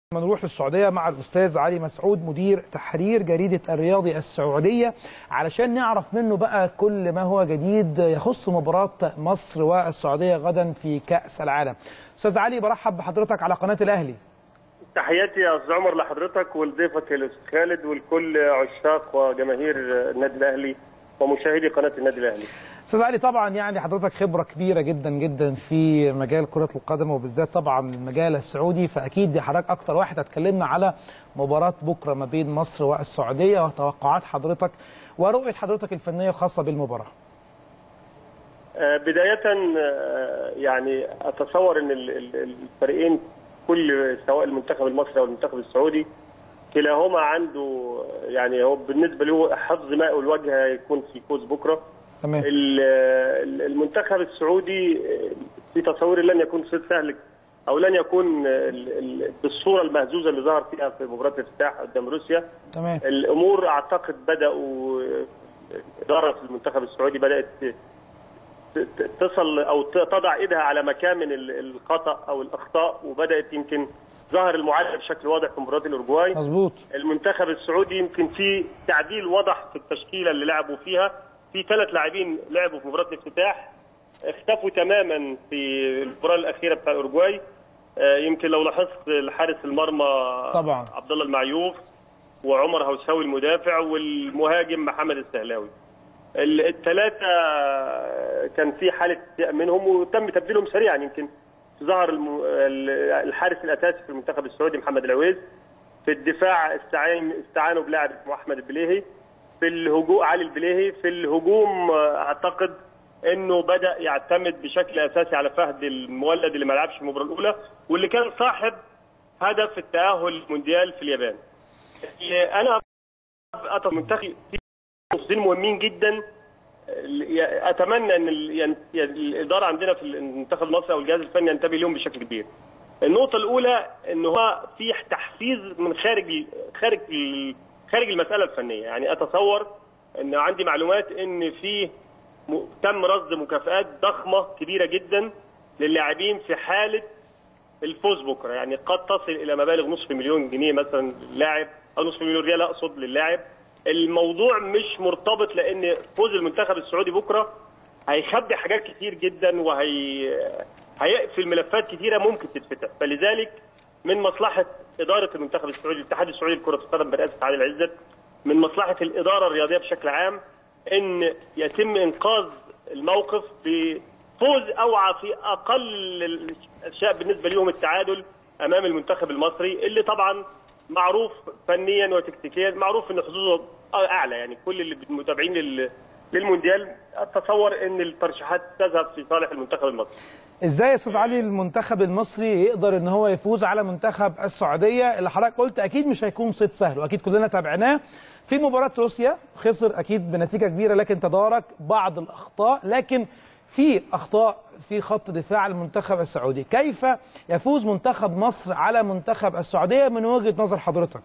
ما نروح للسعودية مع الأستاذ علي مسعود مدير تحرير جريدة الرياضي السعودية علشان نعرف منه بقى كل ما هو جديد يخص مباراة مصر والسعودية غدا في كأس العالم أستاذ علي برحب بحضرتك على قناة الأهلي تحياتي يا استاذ عمر لحضرتك ولضيفك الاستاذ خالد ولكل عشاق وجماهير النادي الاهلي ومشاهدي قناه النادي الاهلي. أستاذ علي طبعا يعني حضرتك خبرة كبيرة جدا جدا في مجال كرة القدم وبالذات طبعا المجال السعودي فأكيد حضرتك أكتر واحد هتكلمنا على مباراة بكرة ما بين مصر والسعودية وتوقعات حضرتك ورؤية حضرتك الفنية الخاصة بالمباراة. آه، بدايه آه، يعني اتصور ان ال- ال- الفريقين كل سواء المنتخب المصري او المنتخب السعودي كلاهما عنده يعني هو بالنسبه له حظ ماء الوجه هيكون في فوز بكره. تمام ال- ال- المنتخب السعودي في تصوري لن يكون صيد سهل او لن يكون ال- ال- بالصوره المهزوزه اللي ظهر فيها في مباراه الافتتاح قدام روسيا تمام الامور اعتقد بداوا اداره المنتخب السعودي بدات ت- ت- تصل او ت- تضع ايدها على مكامن ال- الخطا او الاخطاء وبدات يمكن ظهر المعالجه بشكل واضح في مباراه الاورجواي مظبوط المنتخب السعودي يمكن في تعديل واضح في التشكيله اللي لعبوا فيها في ثلاث لاعبين لعبوا في مباراه الافتتاح اختفوا تماما في المباراه الاخيره بتاع الاورجواي آه، يمكن لو لاحظت الحارس المرمى طبعا. عبد الله المعيوف وعمر هوساوي المدافع والمهاجم محمد السهلاوي الثلاثه كان في حاله استياء منهم وتم تبديلهم سريعا يمكن ظهر الم- ال- الحارس الاساسي في المنتخب السعودي محمد العويز في الدفاع استعان استعانوا بلاعب اسمه احمد البليهي في الهجوم علي البليهي في الهجوم آه، اعتقد انه بدا يعتمد بشكل اساسي على فهد المولد اللي ما لعبش في المباراه الاولى واللي كان صاحب هدف التاهل للمونديال في اليابان. اللي انا أعتقد منتخب في نقطتين مهمين جدا اتمنى ان ال- ين- ين- الاداره عندنا في المنتخب المصري او الجهاز الفني ينتبه لهم بشكل كبير. النقطه الاولى ان هو في تحفيز من خارج خارج ال- خارج المساله الفنيه، يعني اتصور ان عندي معلومات ان في م- تم رصد مكافآت ضخمه كبيره جدا للاعبين في حاله الفوز بكره يعني قد تصل الى مبالغ نصف مليون جنيه مثلا للاعب او نصف مليون ريال اقصد للاعب الموضوع مش مرتبط لان فوز المنتخب السعودي بكره هيخبي حاجات كتير جدا وهي هيقفل ملفات كتيره ممكن تتفتح فلذلك من مصلحه اداره المنتخب السعودي الاتحاد السعودي لكره القدم برئاسه علي العزت من مصلحه الاداره الرياضيه بشكل عام ان يتم انقاذ الموقف بفوز اوعى في اقل الاشياء بالنسبه لهم التعادل امام المنتخب المصري اللي طبعا معروف فنيا وتكتيكيا معروف ان حظوظه اعلى يعني كل اللي المتابعين لل- للمونديال اتصور ان الترشيحات تذهب في صالح المنتخب المصري ازاي يا استاذ علي المنتخب المصري يقدر ان هو يفوز على منتخب السعوديه اللي حضرتك قلت اكيد مش هيكون صيد سهل واكيد كلنا تابعناه في مباراه روسيا خسر اكيد بنتيجه كبيره لكن تدارك بعض الاخطاء لكن في اخطاء في خط دفاع المنتخب السعودي كيف يفوز منتخب مصر على منتخب السعوديه من وجهه نظر حضرتك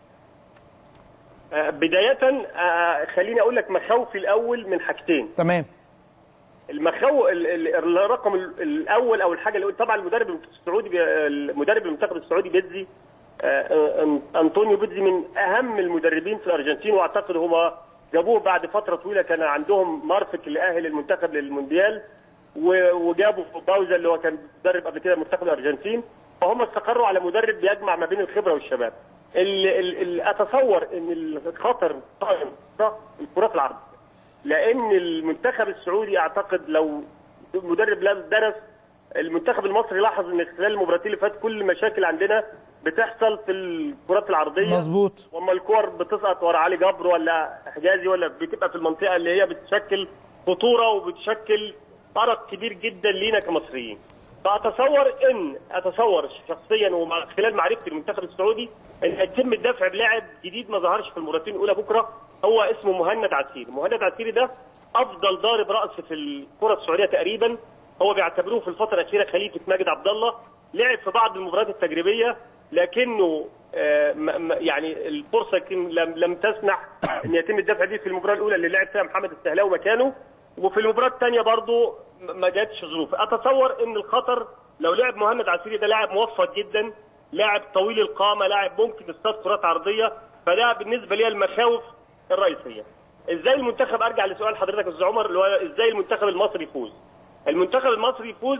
آه، بدايه آه، خليني اقول لك مخاوفي الاول من حاجتين تمام المخاو ال- ال- الرقم ال- الاول او الحاجه اللي طبعا المدرب السعودي بي- المدرب المنتخب السعودي بيتزي آه، أن- انطونيو بيتزي من اهم المدربين في الارجنتين واعتقد هما جابوه بعد فتره طويله كان عندهم مارفك اللي اهل المنتخب للمونديال و- وجابوا باوزا اللي هو كان مدرب قبل كده منتخب الارجنتين فهم استقروا على مدرب بيجمع ما بين الخبره والشباب ال ال ال اتصور ان الخطر قائم ده الكرات العرضيه لان المنتخب السعودي اعتقد لو مدرب لا درس المنتخب المصري لاحظ ان خلال المباراتين اللي فاتت كل المشاكل عندنا بتحصل في الكرات العرضيه مظبوط واما الكور بتسقط ورا علي جبر ولا حجازي ولا بتبقى في المنطقه اللي هي بتشكل خطوره وبتشكل فرق كبير جدا لينا كمصريين. فاتصور ان اتصور شخصيا ومع خلال معرفتي بالمنتخب السعودي ان هيتم الدفع بلاعب جديد ما ظهرش في المباراتين الاولى بكره هو اسمه مهند عسيري، مهند عسيري ده افضل ضارب راس في الكره السعوديه تقريبا هو بيعتبروه في الفتره الاخيره خليفه ماجد عبد الله لعب في بعض المباريات التجريبيه لكنه آه، م- م- يعني الفرصه يمكن لم لم تسمح ان يتم الدفع به في المباراه الاولى اللي لعب فيها محمد السهلاوي مكانه وفي المباراه الثانيه برضه ما جاتش ظروف اتصور ان الخطر لو لعب مهند عسيري ده لاعب موفق جدا لاعب طويل القامه لاعب ممكن يصطاد كرات عرضيه فده بالنسبه لي المخاوف الرئيسيه ازاي المنتخب ارجع لسؤال حضرتك يا استاذ عمر اللي هو ازاي المنتخب المصري يفوز المنتخب المصري يفوز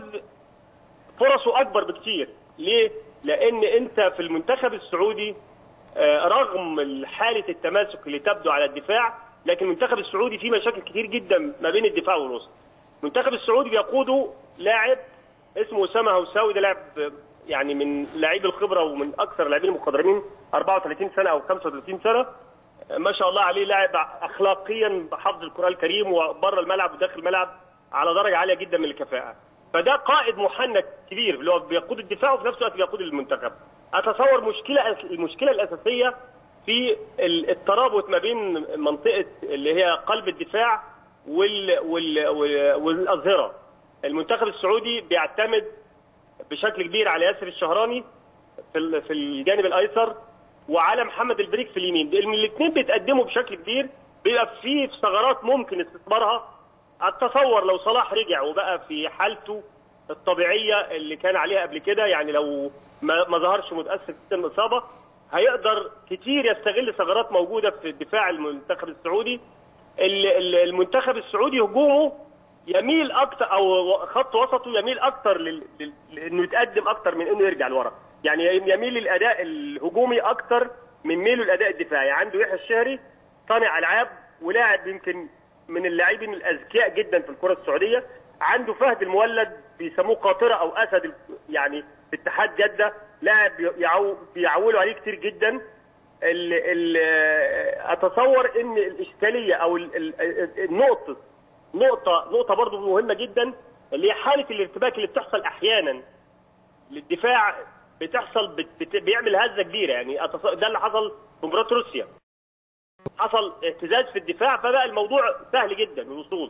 فرصه اكبر بكتير ليه لان انت في المنتخب السعودي آه، رغم حاله التماسك اللي تبدو على الدفاع لكن المنتخب السعودي فيه مشاكل كتير جدا ما بين الدفاع والوسط المنتخب السعودي بيقوده لاعب اسمه اسامه هوساوي ده لاعب آه، يعني من لاعبي الخبره ومن اكثر اللاعبين المخضرمين 34 سنه او 35 سنه آه، ما شاء الله عليه لاعب اخلاقيا حافظ القران الكريم وبره الملعب وداخل الملعب على درجه عاليه جدا من الكفاءه فده قائد محنك كبير اللي هو بيقود الدفاع وفي نفس الوقت بيقود المنتخب اتصور مشكله المشكله الاساسيه في ال- الترابط ما بين منطقه اللي هي قلب الدفاع وال وال وال والاظهره المنتخب السعودي بيعتمد بشكل كبير على ياسر الشهراني في ال- في الجانب الايسر وعلى محمد البريك في اليمين الاثنين بيتقدموا بشكل كبير بيبقى في ثغرات ممكن استثمارها اتصور لو صلاح رجع وبقى في حالته الطبيعيه اللي كان عليها قبل كده يعني لو ما, ما ظهرش متاثر في الاصابه هيقدر كتير يستغل ثغرات موجوده في دفاع المنتخب السعودي ال- ال- المنتخب السعودي هجومه يميل اكتر او خط وسطه يميل اكتر لل- لل- لانه يتقدم اكتر من انه يرجع لورا يعني يميل للاداء الهجومي اكتر من ميله للاداء الدفاعي عنده يحيى الشهري صانع العاب ولاعب يمكن من اللاعبين الاذكياء جدا في الكره السعوديه عنده فهد المولد بيسموه قاطره او اسد ال- يعني في اتحاد جده لاعب يعو بيعولوا عليه كتير جدا ال ال اتصور ان الاشكاليه او ال- ال- النقطه نقطه نقطه برضه مهمه جدا اللي هي حاله الارتباك اللي بتحصل احيانا للدفاع بتحصل بت بت بيعمل هزه كبيره يعني أتص- ده اللي حصل في مباراه روسيا حصل اهتزاز في الدفاع فبقى الموضوع سهل جدا الوصول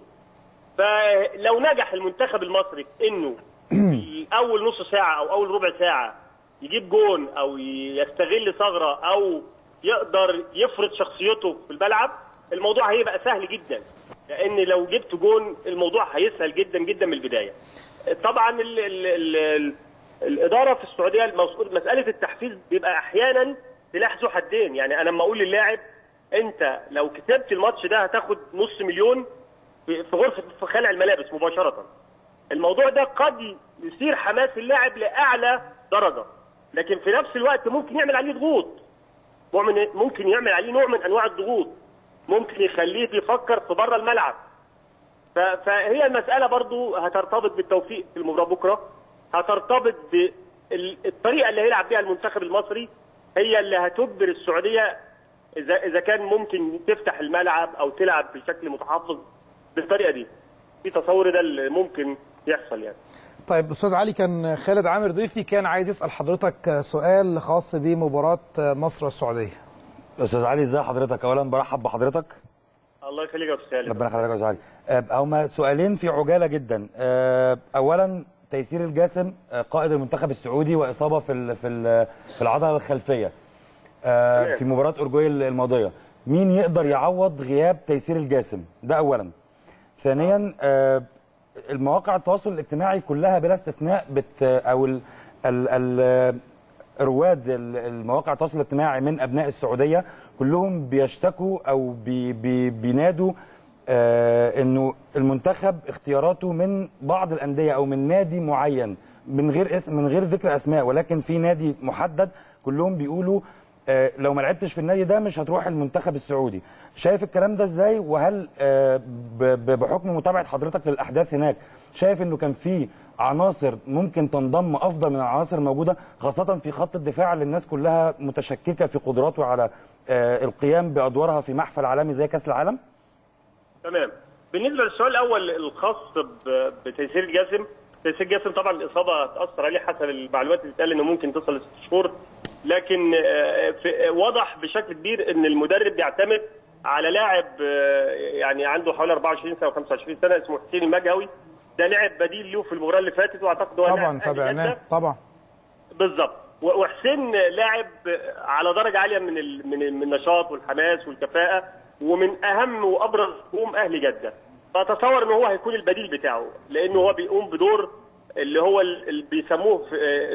فلو نجح المنتخب المصري في انه في اول نص ساعه او اول ربع ساعه يجيب جون او يستغل ثغره او يقدر يفرض شخصيته في الملعب الموضوع هيبقى سهل جدا لان لو جبت جون الموضوع هيسهل جدا جدا من البدايه طبعا ال ال ال ال الاداره في السعوديه المسؤول مساله التحفيز بيبقى احيانا سلاح ذو حدين يعني انا لما اقول للاعب انت لو كسبت الماتش ده هتاخد نص مليون في في غرفه في خلع الملابس مباشره الموضوع ده قد يثير حماس اللاعب لاعلى درجه لكن في نفس الوقت ممكن يعمل عليه ضغوط مؤمن- ممكن يعمل عليه نوع من انواع الضغوط ممكن يخليه بيفكر في بره الملعب ف- فهي المسألة برضو هترتبط بالتوفيق في المباراة بكرة هترتبط بالطريقة اللي هيلعب بيها المنتخب المصري هي اللي هتجبر السعودية إذا إذا كان ممكن تفتح الملعب أو تلعب بشكل متحفظ بالطريقة دي في تصوري ده اللي ممكن يحصل يعني طيب استاذ علي كان خالد عامر ضيفي كان عايز يسال حضرتك سؤال خاص بمباراه مصر والسعوديه استاذ علي ازي حضرتك اولا برحب بحضرتك الله يخليك يا أستاذ سالم ربنا يخليك يا استاذ علي آه، هما سؤالين في عجاله جدا آه، اولا تيسير الجاسم آه، قائد المنتخب السعودي واصابه في ال- في ال- في العضله الخلفيه آه، تمام. في مباراه اورجواي الماضيه مين يقدر يعوض غياب تيسير الجاسم ده اولا ثانيا آه، المواقع التواصل الاجتماعي كلها بلا استثناء بت او ال ال ال رواد ال- المواقع التواصل الاجتماعي من ابناء السعوديه كلهم بيشتكوا او بي بي بينادوا آه انه المنتخب اختياراته من بعض الانديه او من نادي معين من غير اسم من غير ذكر اسماء ولكن في نادي محدد كلهم بيقولوا آه، لو ما لعبتش في النادي ده مش هتروح المنتخب السعودي شايف الكلام ده ازاي وهل آه، ب- ب- بحكم متابعه حضرتك للاحداث هناك شايف انه كان في عناصر ممكن تنضم افضل من العناصر الموجوده خاصه في خط الدفاع اللي الناس كلها متشككه في قدراته على آه، القيام بادوارها في محفل عالمي زي كاس العالم تمام بالنسبه للسؤال الاول الخاص ب- بتيسير الجسم تيسير الجسم طبعا الاصابه هتاثر عليه حسب المعلومات اللي بتقال انه ممكن تصل لست شهور لكن آه، في- واضح بشكل كبير ان المدرب بيعتمد على لاعب آه، يعني عنده حوالي 24 سنه و25 سنه اسمه حسين المجهوي ده لعب بديل له في المباراه اللي فاتت واعتقد هو طبعا لاعب أهلي تابعناه جدة. طبعا بالظبط و- وحسين لاعب على درجه عاليه من ال- من ال- من النشاط والحماس والكفاءه ومن اهم وابرز نجوم اهل جده فاتصور ان هو هيكون البديل بتاعه لانه هو بيقوم بدور اللي هو ال- اللي بيسموه في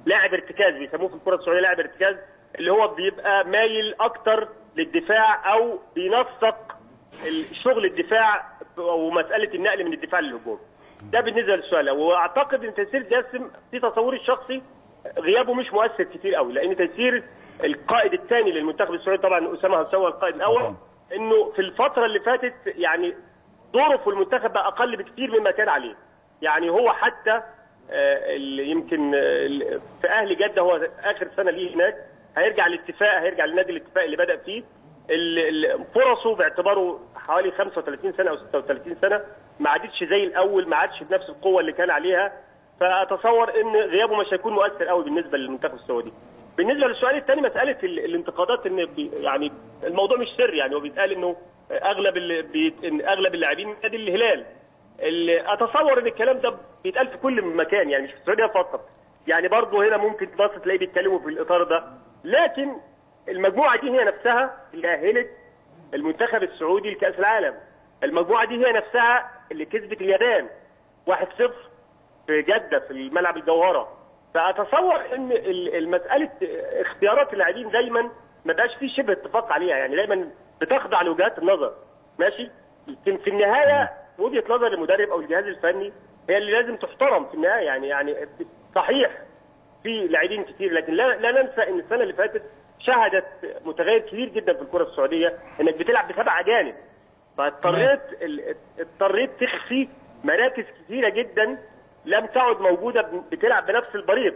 لاعب ارتكاز بيسموه في الكره السعوديه لاعب ارتكاز اللي هو بيبقى مايل اكتر للدفاع او بينسق الشغل الدفاع ومساله النقل من الدفاع للهجوم ده بالنسبه للسؤال واعتقد ان تيسير جاسم في تصوري الشخصي غيابه مش مؤثر كتير قوي لان تيسير القائد الثاني للمنتخب السعودي طبعا اسامه هسوى القائد الاول انه في الفتره اللي فاتت يعني دوره في المنتخب بقى اقل بكتير مما كان عليه يعني هو حتى آه، اللي يمكن آه، في اهل جده هو اخر سنه ليه هناك هيرجع للاتفاق هيرجع لنادي الاتفاق اللي بدا فيه ال- ال- فرصه باعتباره حوالي 35 سنه او 36 سنه ما عادتش زي الاول ما عادش بنفس القوه اللي كان عليها فاتصور ان غيابه مش هيكون مؤثر قوي بالنسبه للمنتخب السعودي. بالنسبه للسؤال الثاني مساله ال- الانتقادات ان بي- يعني الموضوع مش سر يعني هو بيتقال انه اغلب ال- بيت- إن اغلب اللاعبين نادي الهلال اللي اتصور ان الكلام ده بيتقال في كل مكان يعني مش في السعوديه فقط يعني برضه هنا ممكن تبص تلاقيه بيتكلموا في الاطار ده لكن المجموعه دي هي نفسها اللي اهلت المنتخب السعودي لكاس العالم المجموعه دي هي نفسها اللي كسبت اليابان 1-0 في جده في الملعب الجوهره فاتصور ان ال- المساله اختيارات اللاعبين دايما ما بقاش فيه شبه اتفاق عليها يعني دايما بتخضع لوجهات النظر ماشي لكن في النهايه وجهه نظر المدرب او الجهاز الفني هي اللي لازم تحترم في النهايه يعني يعني صحيح في لاعبين كتير لكن لا, لا ننسى ان السنه اللي فاتت شهدت متغير كبير جدا في الكره السعوديه انك بتلعب بسبع اجانب فاضطريت ال- اضطريت تخفي مراكز كثيره جدا لم تعد موجوده ب- بتلعب بنفس البريق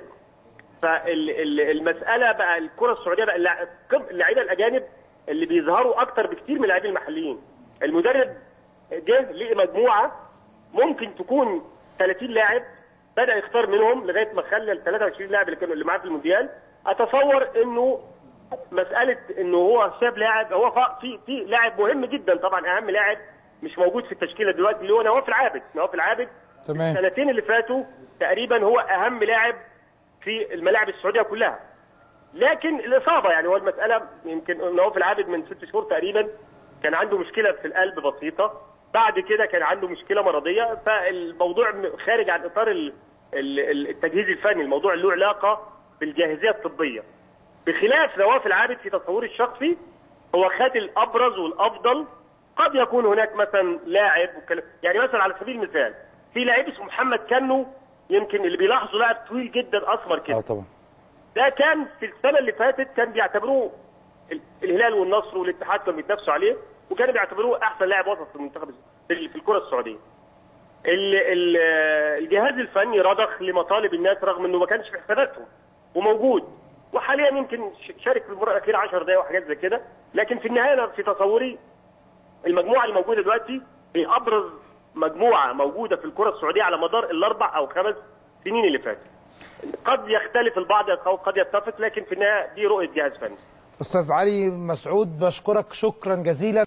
فالمساله بقى الكره السعوديه بقى اللع- كم- اللعيبه الاجانب اللي بيظهروا اكتر بكتير من اللاعبين المحليين المدرب جه لقي مجموعه ممكن تكون 30 لاعب بدا يختار منهم لغايه ما خلى ال 23 لاعب اللي كانوا اللي معاه في المونديال اتصور انه مساله انه هو ساب لاعب هو فا- في في لاعب مهم جدا طبعا اهم لاعب مش موجود في التشكيله دلوقتي اللي هو نواف العابد نواف العابد تمام. السنتين اللي فاتوا تقريبا هو اهم لاعب في الملاعب السعوديه كلها لكن الاصابه يعني هو المساله يمكن نواف العابد من ست شهور تقريبا كان عنده مشكله في القلب بسيطه بعد كده كان عنده مشكله مرضيه فالموضوع م- خارج عن اطار ال- ال- التجهيز الفني الموضوع له علاقه بالجاهزيه الطبيه بخلاف نواف العابد في تصوري الشخصي هو خد الابرز والافضل قد يكون هناك مثلا لاعب وكلام يعني مثلا على سبيل المثال في لاعب اسمه محمد كنو يمكن اللي بيلاحظوا لاعب طويل جدا اسمر كده اه طبعا ده كان في السنه اللي فاتت كان بيعتبروه ال- الهلال والنصر والاتحاد كانوا بيتنافسوا عليه وكانوا بيعتبروه احسن لاعب وسط في المنتخب في في الكره السعوديه. ال- ال- الجهاز الفني رضخ لمطالب الناس رغم انه ما كانش في حساباتهم وموجود وحاليا يمكن ش- شارك في المباراه الاخيره 10 دقائق وحاجات زي كده لكن في النهايه أنا في تصوري المجموعه اللي موجوده دلوقتي هي ابرز مجموعه موجوده في الكره السعوديه على مدار الاربع او خمس سنين اللي فاتت. قد يختلف البعض او قد يتفق لكن في النهايه دي رؤيه جهاز فني. استاذ علي مسعود بشكرك شكرا جزيلا